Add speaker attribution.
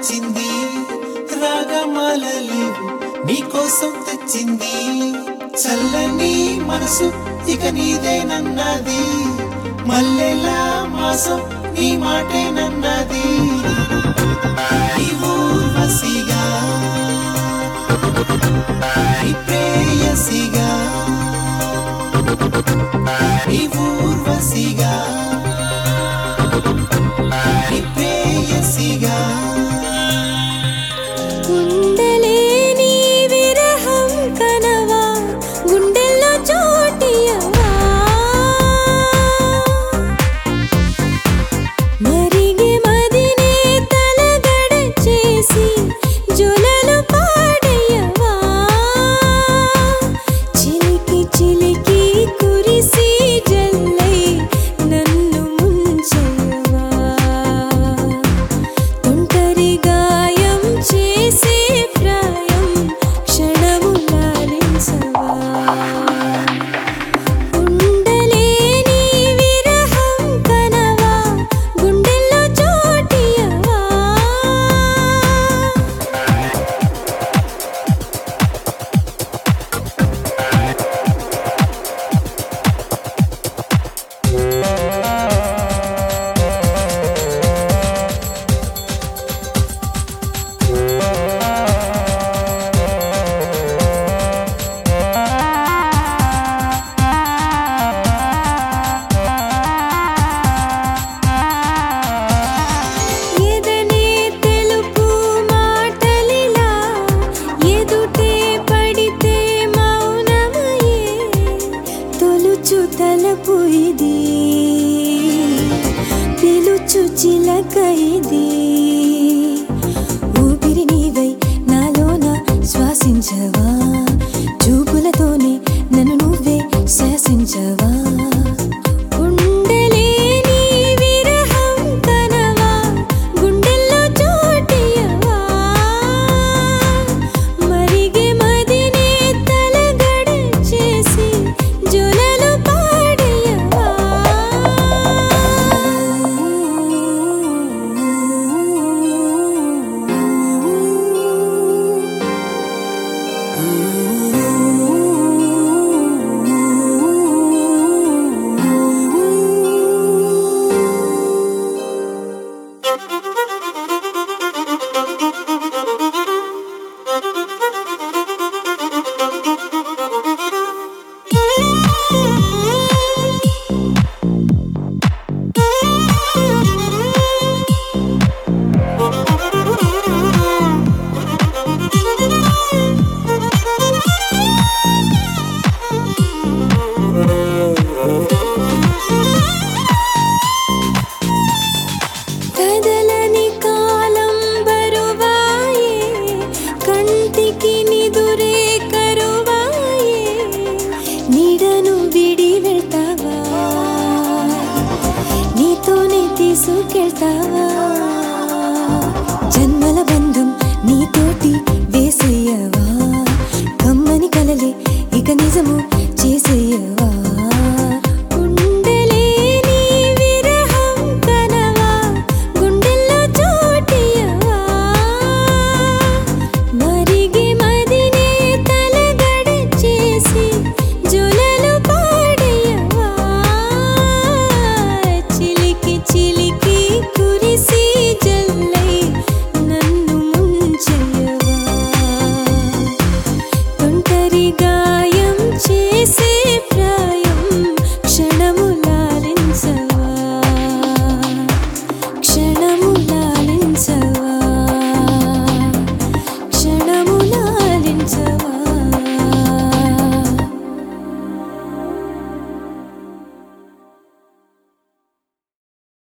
Speaker 1: వచ్చింది రాగమాల లేవు నీకోసం తెచ్చింది చల్లని మనసు ఇక నీదేనన్నది మల్లెలా మాసం నీ మాటేనన్నది నీ ఊర్వశిగా నీ ప్రేయసిగా నీ ఊర్వశిగా నీ ప్రేయసిగా
Speaker 2: గుండెలేని విరహం కనవా గుండెల్లో చోటియవా మరిగే మదినే తలగడ చేసి జొలలు పాడయ్యవా చిలికి చిలికి కురిసి జల్లై నన్ను ముంచెయ్యవా ఒంటరి గాయం చేసే ప్రాయం క్షణము లాలించవా ఉండలేని విరహం కనవా గుండెల్లో చోటియవా ఎదనే తెలుపు మాటలిలా ఎదుటే పడితే మౌనమయే తొలుచు తలపు ఇది పిలుచు చిలక ఇది ఊపిరి నీవై నాలోన శ్వాసించవా